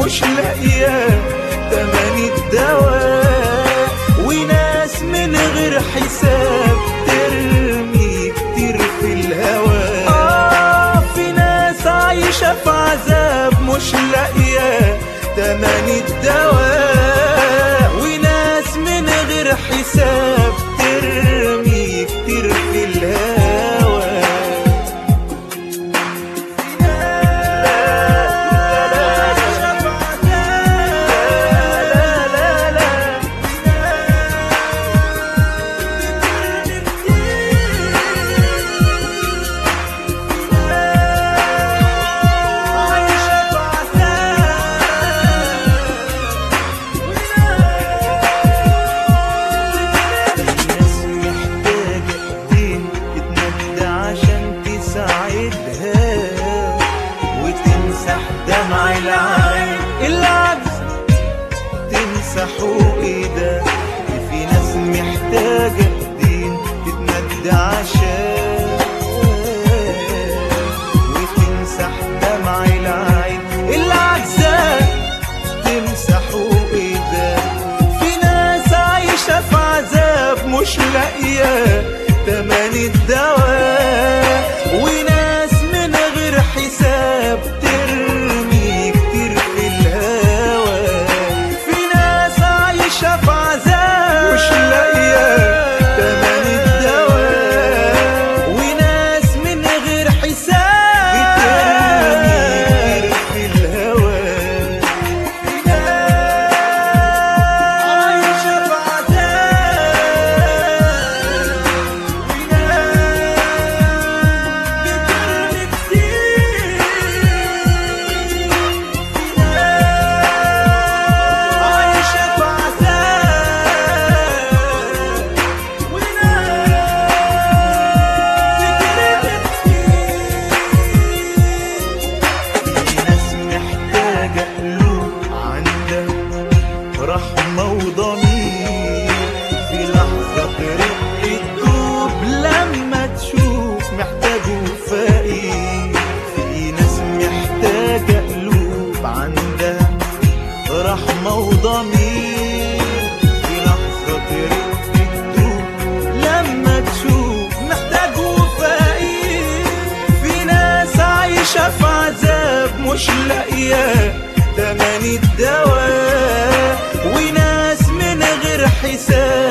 مش لاقية تمن الدواء وناس من غير حساب ترمي كتير في الهوا آه في ناس عايشة في عذاب مش لاقية تمن الدواء وناس من غير حساب ترمي كتير في الهوا الناس محتاجة دين تتمدى عشان تساعدها وتمسح دمع العين العجز تمسحه ايدها في ناس محتاجة دين تتمدى عشان وتمسح دمع العين العجزة تمسحوا ايدك في ناس عايشة في عذاب مش لاقية تمن الدواء وناس من غير حساب ترمي كتير في الهوا في ناس عايشة في عذاب مش لاقية تمن الدواء وناس من غير حساب بترمي كتير في الهوا عايشة في في ناس محتاجة قلوب عندها رحمة وضمير في لحظة ترق الدوب لما تشوف محتاجه فقير في ناس محتاجة قلوب عندها رحمة وضمير في لحظة ترق الدوب لما تشوف محتاجه فقير في ناس عايشة في عذاب مش لاقية تمن الدواء وناس من غير حساب